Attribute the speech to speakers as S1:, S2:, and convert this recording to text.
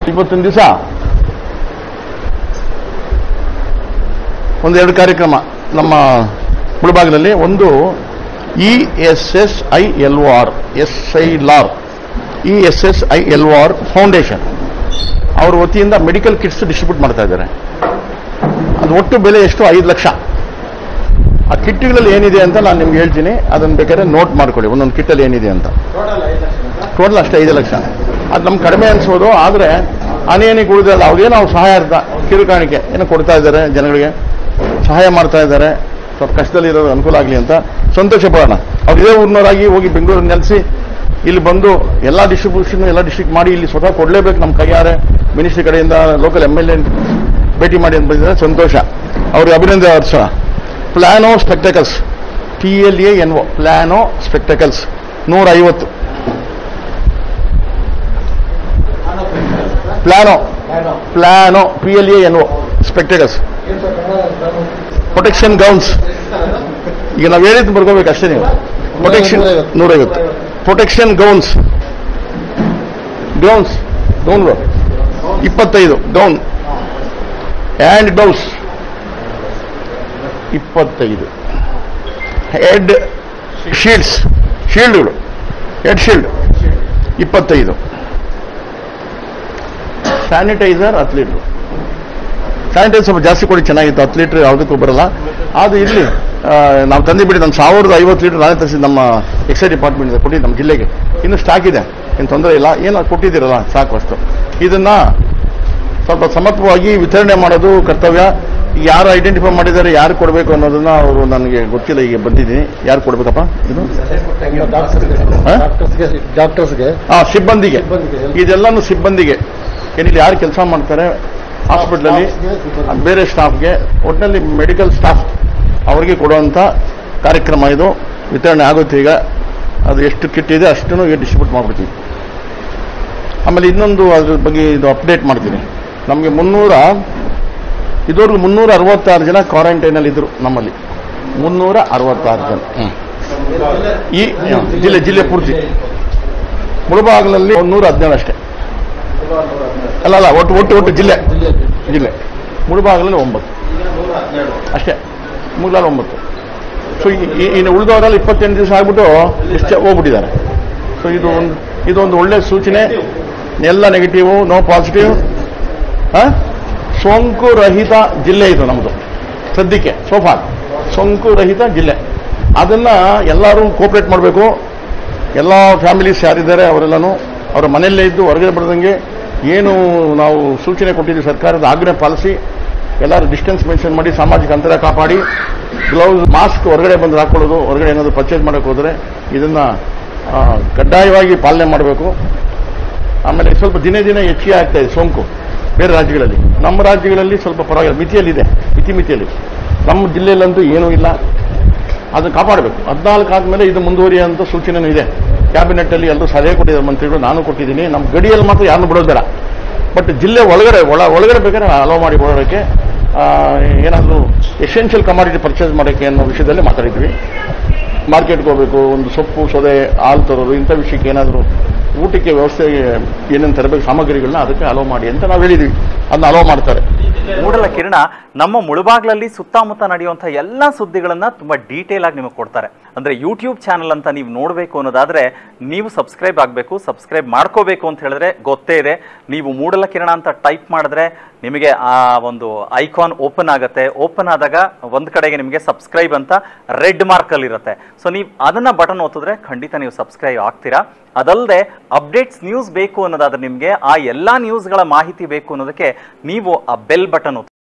S1: ಇವತ್ತೊಂದು ದಿವಸ ಒಂದೆರಡು ಕಾರ್ಯಕ್ರಮ ನಮ್ಮ ಮುಳಬಾಗಿಲಲ್ಲಿ ಒಂದು E S S I L O R S I ಲಾರ್ E S S I L O R foundation ಅವ್ರ ವತಿಯಿಂದ ಮೆಡಿಕಲ್ ಕಿಟ್ಸ್ ಡಿಸ್ಟ್ರಿಬ್ಯೂಟ್ ಮಾಡ್ತಾ ಇದ್ದಾರೆ ಅದು ಒಟ್ಟು ಬೆಲೆ ಎಷ್ಟು ಐದು ಲಕ್ಷ ಆ ಕಿಟ್ಗಳಲ್ಲಿ ಏನಿದೆ ಅಂತ ನಾನು ನಿಮ್ಗೆ ಹೇಳ್ತೀನಿ ಅದನ್ನ ಬೇಕಾದ್ರೆ ನೋಟ್ ಮಾಡ್ಕೊಳ್ಳಿ ಒಂದೊಂದು ಕಿಟ್ಟಲ್ಲಿ ಏನಿದೆ ಅಂತ ಟೋಟಲ್ ಅಷ್ಟೇ ಐದು ಲಕ್ಷ ಅದು ನಮ್ಗೆ ಕಡಿಮೆ ಅನ್ಸೋದು ಆದರೆ ಅನೇನಿಗೆ ಉಳಿದಲ್ಲ ಅವ್ರಿಗೆ ನಾವು ಸಹಾಯ ಅರ್ಥ ಕಿರುಕಾಣಿಕೆ ಏನೋ ಕೊಡ್ತಾ ಇದ್ದಾರೆ ಜನಗಳಿಗೆ ಸಹಾಯ ಮಾಡ್ತಾ ಇದ್ದಾರೆ ಸ್ವಲ್ಪ ಕಷ್ಟದಲ್ಲಿ ಇರೋದು ಅನುಕೂಲ ಆಗಲಿ ಅಂತ ಸಂತೋಷ ಪಡೋಣ ಅವ್ರು ಇದೇ ಊರಿನವರಾಗಿ ಹೋಗಿ ಬೆಂಗಳೂರು ನೆಲೆಸಿ ಇಲ್ಲಿ ಬಂದು ಎಲ್ಲ ಡಿಸ್ಟ್ರಿಬ್ಯೂಷನ್ ಎಲ್ಲ ಡಿಸ್ಟ್ರಿಕ್ಟ್ ಮಾಡಿ ಇಲ್ಲಿ ಸ್ವತಃ ಕೊಡಲೇಬೇಕು ನಮ್ಮ ಕೈಯಾರೆ ಮಿನಿಸ್ಟ್ರಿ ಕಡೆಯಿಂದ ಲೋಕಲ್ ಎಮ್ ಎಲ್ ಎ ಭೇಟಿ ಮಾಡಿ ಅಂತ ಬಂದಿದ್ದಾರೆ ಸಂತೋಷ ಅವ್ರಿಗೆ ಅಭಿನಂದನೆ ಅರ್ಸೋಣ Plano spectacles T L A N O Plano spectacles ನೂರ ಐವತ್ತು Plano Plano P L A N O spectacles protection gowns ಈಗ ನಾವು ಹೇಳಿದ್ದು ಬರ್ಕೋಬೇಕು ಅಷ್ಟೇ ನೀವು ಪ್ರೊಟೆಕ್ಷನ್ ನೂರೈವತ್ತು ಪ್ರೊಟೆಕ್ಷನ್ ಗೌನ್ಸ್ ಗೌನ್ಸ್ ಗೌನ್ಗಳು ಇಪ್ಪತ್ತೈದು ಗೌನ್ ಹ್ಯಾಂಡ್ ಗ್ಲೌಸ್ ಇಪ್ಪತ್ತೈದು ಹೆಡ್ ಶೀಲ್ಡ್ಸ್ ಶೀಲ್ಡ್ಗಳು ಹೆಡ್ ಶೀಲ್ಡ್ ಇಪ್ಪತ್ತೈದು ಸ್ಯಾನಿಟೈಸರ್ ಹತ್ತು ಲೀಟ್ರು ಸ್ಯಾನಿಟೈಸರ್ ಸ್ವಲ್ಪ ಜಾಸ್ತಿ ಕೊಡಿ ಚೆನ್ನಾಗಿತ್ತು ಹತ್ತು ಲೀಟ್ರ್ ಯಾವುದಕ್ಕೂ ಬರಲ್ಲ ಅದು ಇಲ್ಲಿ ಆ, ನಾವು ತಂದು ಬಿಡಿ ನಮ್ಮ ಸಾವಿರದ ಐವತ್ತು ಲೀಟರ್ ನಾನೇ ತರಿಸಿ ನಮ್ಮ ಎಕ್ಸೈಸ್ ಡಿಪಾರ್ಟ್ಮೆಂಟ್ ಕೊಟ್ಟಿದ್ದು ನಮ್ಮ ಜಿಲ್ಲೆಗೆ ಇನ್ನು ಸ್ಟಾಕ್ ಇದೆ ಏನು ತೊಂದರೆ ಇಲ್ಲ ಏನು ಕೊಟ್ಟಿದ್ದೀರಲ್ಲ ಸಾಕು ಅಷ್ಟು ಇದನ್ನ ಸ್ವಲ್ಪ ಸಮರ್ಪಕವಾಗಿ ವಿತರಣೆ ಮಾಡೋದು ಕರ್ತವ್ಯ ಈಗ ಯಾರು ಐಡೆಂಟಿಫೈ ಮಾಡಿದ್ದಾರೆ ಯಾರು ಕೊಡಬೇಕು ಅನ್ನೋದನ್ನ ಅವರು ನನಗೆ ಗೊತ್ತಿಲ್ಲ ಈಗ ಬಂದಿದ್ದೀನಿ ಯಾರು ಕೊಡ್ಬೇಕಪ್ಪ ಇದು ಹಾ?
S2: ಡಾಕ್ಟರ್ಸ್ಗೆ
S1: ಆ ಸಿಬ್ಬಂದಿಗೆ
S2: ಸಿಬ್ಬಂದಿಗೆ.
S1: ಇದೆಲ್ಲಾನು ಸಿಬ್ಬಂದಿಗೆ ಏನಿಲ್ಲ ಯಾರು ಕೆಲಸ ಮಾಡ್ತಾರೆ ಹಾಸ್ಪಿಟ್ಲಲ್ಲಿ
S2: ಸ್ಟಾಫ್ಗೆ,
S1: ಬೇರೆ ಸ್ಟಾಫ್ಗೆ ಒಟ್ಟಿನಲ್ಲಿ ಮೆಡಿಕಲ್ ಸ್ಟಾಫ್ ಅವರಿಗೆ ಕೊಡುವಂಥ ಕಾರ್ಯಕ್ರಮ ಇದು ವಿತರಣೆ ಆಗುತ್ತೆ ಈಗ ಅದು ಎಷ್ಟು ಕಿಟ್ ಇದೆ ಅಷ್ಟನ್ನು ಈಗ ಡಿಸ್ಟ್ರಿಬ್ಯೂಟ್ ಮಾಡ್ಬಿಡ್ತೀವಿ ಆಮೇಲೆ ಇನ್ನೊಂದು ಅದ್ರ ಬಗ್ಗೆ ಇದು ಅಪ್ಡೇಟ್ ಮಾಡ್ತೀನಿ ನಮಗೆ ಮುನ್ನೂರ ಇದುವರೆಗೂ ಮುನ್ನೂರ ಅರವತ್ತಾರು ಜನ ಕ್ವಾರಂಟೈನಲ್ಲಿ ಇದ್ರು ನಮ್ಮಲ್ಲಿ ಮುನ್ನೂರ ಅರವತ್ತಾರು ಜನ ಹ್ಮ್. ಈ ಜಿಲ್ಲೆ ಜಿಲ್ಲೆ ಪೂರ್ತಿ ಮುಳಬಾಗಿಲಲ್ಲಿ ನೂರ ಹದಿನೇಳು ಅಷ್ಟೇ ಅಲ್ಲ ಅಲ್ಲ ಒಟ್ಟು ಒಟ್ಟು ಒಟ್ಟು ಜಿಲ್ಲೆ ಜಿಲ್ಲೆ ಮುಳಬಾಗಿಲಲ್ಲಿ ಒಂಬತ್ತು ಅಷ್ಟೇ ಮೂರ್ಲಾಲ್ ಒಂಬತ್ತು ಸೊ ಇನ್ನು ಉಳಿದವರಲ್ಲಿ ಇಪ್ಪತ್ತೆಂಟು ದಿವಸ ಆಗ್ಬಿಟ್ಟು ಇಷ್ಟ ಹೋಗ್ಬಿಟ್ಟಿದ್ದಾರೆ ಸೊ ಇದು ಒಂದು ಇದೊಂದು ಒಳ್ಳೆ ಸೂಚನೆ ಎಲ್ಲ ನೆಗೆಟಿವ್ ನೋ ಪಾಸಿಟಿವ್ ಸೋಂಕು ರಹಿತ ಜಿಲ್ಲೆ ಇದು ನಮ್ಮದು ಸದ್ಯಕ್ಕೆ ಸೋಫಾರ್ ಸೋಂಕು ರಹಿತ ಜಿಲ್ಲೆ ಅದನ್ನ ಎಲ್ಲರೂ ಕೋಪರೇಟ್ ಮಾಡಬೇಕು ಎಲ್ಲ ಫ್ಯಾಮಿಲೀಸ್ ಯಾರಿದ್ದಾರೆ ಅವರೆಲ್ಲನೂ ಅವರ ಮನೆಯಲ್ಲೇ ಇದ್ದು ಹೊರಗಡೆ ಬರದಂಗೆ ಏನು ನಾವು ಸೂಚನೆ ಕೊಟ್ಟಿದ್ದೀವಿ ಸರ್ಕಾರದ ಆಜ್ಞೆ ಪಾಲಿಸಿ ಎಲ್ಲರೂ ಡಿಸ್ಟೆನ್ಸ್ ಮೇಂಟೈನ್ ಮಾಡಿ ಸಾಮಾಜಿಕ ಅಂತರ ಕಾಪಾಡಿ ಗ್ಲೌಸ್ ಮಾಸ್ಕ್ ಹೊರಗಡೆ ಬಂದು ಹಾಕೊಳ್ಳೋದು ಹೊರಗಡೆ ಏನಾದರೂ ಪರ್ಚೇಸ್ ಮಾಡೋಕೆ ಹೋದರೆ ಇದನ್ನು ಕಡ್ಡಾಯವಾಗಿ ಪಾಲನೆ ಮಾಡಬೇಕು ಆಮೇಲೆ ಸ್ವಲ್ಪ ದಿನೇ ದಿನೇ ಹೆಚ್ಚಿಗೆ ಆಗ್ತಾ ಇದೆ ಸೋಂಕು ಬೇರೆ ರಾಜ್ಯಗಳಲ್ಲಿ ನಮ್ಮ ರಾಜ್ಯಗಳಲ್ಲಿ ಸ್ವಲ್ಪ ಪರವಾಗಿಲ್ಲ ಮಿತಿಯಲ್ಲಿದೆ ಮಿತಿ ಮಿತಿಯಲ್ಲಿ ನಮ್ಮ ಜಿಲ್ಲೆಯಲ್ಲಂತೂ ಏನೂ ಇಲ್ಲ ಅದನ್ನು ಕಾಪಾಡಬೇಕು ಹದಿನಾಲ್ಕು ಆದಮೇಲೆ ಇದು ಮುಂದುವರಿಯುವಂಥ ಸೂಚನೆನೂ ಇದೆ ಕ್ಯಾಬಿನೆಟ್ಟಲ್ಲಿ ಎಲ್ಲರೂ ಸಲಹೆ ಕೊಟ್ಟಿದ್ದಾರೆ ಮಂತ್ರಿಗಳು ನಾನು ಕೊಟ್ಟಿದ್ದೀನಿ ನಮ್ಮ ಗಡಿಯಲ್ಲಿ ಮಾತ್ರ ಯಾರನ್ನು ಬಿಡೋದು ಬೇಡ ಬಟ್ ಜಿಲ್ಲೆ ಒಳಗಡೆ ಒಳ ಒಳಗಡೆ ಬೇಕಾದ್ರೆ ಅಲೋ ಮಾಡಿ ಓಡಾಡೋಕ್ಕೆ ಏನಾದರೂ ಎಸೆನ್ಷಿಯಲ್ ಕಮಾಡಿಟಿ ಪರ್ಚೇಸ್ ಮಾಡೋಕ್ಕೆ ಅನ್ನೋ ವಿಷಯದಲ್ಲಿ ಮಾತಾಡಿದ್ವಿ ಮಾರ್ಕೆಟ್ಗೆ ಹೋಗಬೇಕು ಒಂದು ಸೊಪ್ಪು ಸೊದೆ ಹಾಲು ತರೋದು ಇಂಥ ವಿಷಯಕ್ಕೆ ಏನಾದರೂ ಊಟಕ್ಕೆ ವ್ಯವಸ್ಥೆಗೆ ಏನೇನು ತರಬೇಕು ಸಾಮಗ್ರಿಗಳನ್ನ ಅದಕ್ಕೆ ಅಲೋ ಮಾಡಿ ಅಂತ ನಾವು ಹೇಳಿದ್ವಿ ಅದನ್ನ ಅಲೋ ಮಾಡ್ತಾರೆ
S3: ಮೂಡಲ ಕಿರಣ ನಮ್ಮ ಮುಳುಬಾಗ್ಲಲ್ಲಿ ಸುತ್ತಮುತ್ತ ನಡೆಯುವಂಥ ಎಲ್ಲ ಸುದ್ದಿಗಳನ್ನ ತುಂಬಾ ಡೀಟೇಲ್ ಆಗಿ ನಿಮಗೆ ಕೊಡ್ತಾರೆ ಅಂದ್ರೆ ಯೂಟ್ಯೂಬ್ ಚಾನಲ್ ಅಂತ ನೀವು ನೋಡಬೇಕು ಅನ್ನೋದಾದ್ರೆ ನೀವು ಸಬ್ಸ್ಕ್ರೈಬ್ ಆಗಬೇಕು ಸಬ್ಸ್ಕ್ರೈಬ್ ಮಾಡ್ಕೋಬೇಕು ಅಂತ ಹೇಳಿದ್ರೆ ಗೊತ್ತೇ ಇದೆ ನೀವು ಮೂಡಲ ಕಿರಣ ಅಂತ ಟೈಪ್ ಮಾಡಿದ್ರೆ ನಿಮಗೆ ಆ ಒಂದು ಐಕಾನ್ ಓಪನ್ ಆಗುತ್ತೆ ಓಪನ್ ಆದಾಗ ಒಂದು ಕಡೆಗೆ ನಿಮಗೆ ಸಬ್ಸ್ಕ್ರೈಬ್ ಅಂತ ರೆಡ್ ಮಾರ್ಕಲ್ಲಿ ಇರುತ್ತೆ ಸೊ ನೀವು ಅದನ್ನ ಬಟನ್ ಒತ್ತಿದ್ರೆ ಖಂಡಿತ ನೀವು ಸಬ್ಸ್ಕ್ರೈಬ್ ಆಗ್ತೀರಾ ಅದಲ್ಲದೆ ಅಪ್ಡೇಟ್ಸ್ ನ್ಯೂಸ್ ಬೇಕು ಅನ್ನೋದಾದ್ರೆ ನಿಮಗೆ ಆ ಎಲ್ಲ ನ್ಯೂಸ್ಗಳ ಮಾಹಿತಿ ಬೇಕು ಅನ್ನೋದಕ್ಕೆ ನೀವು ಆ ಬೆಲ್ ಬಟನ್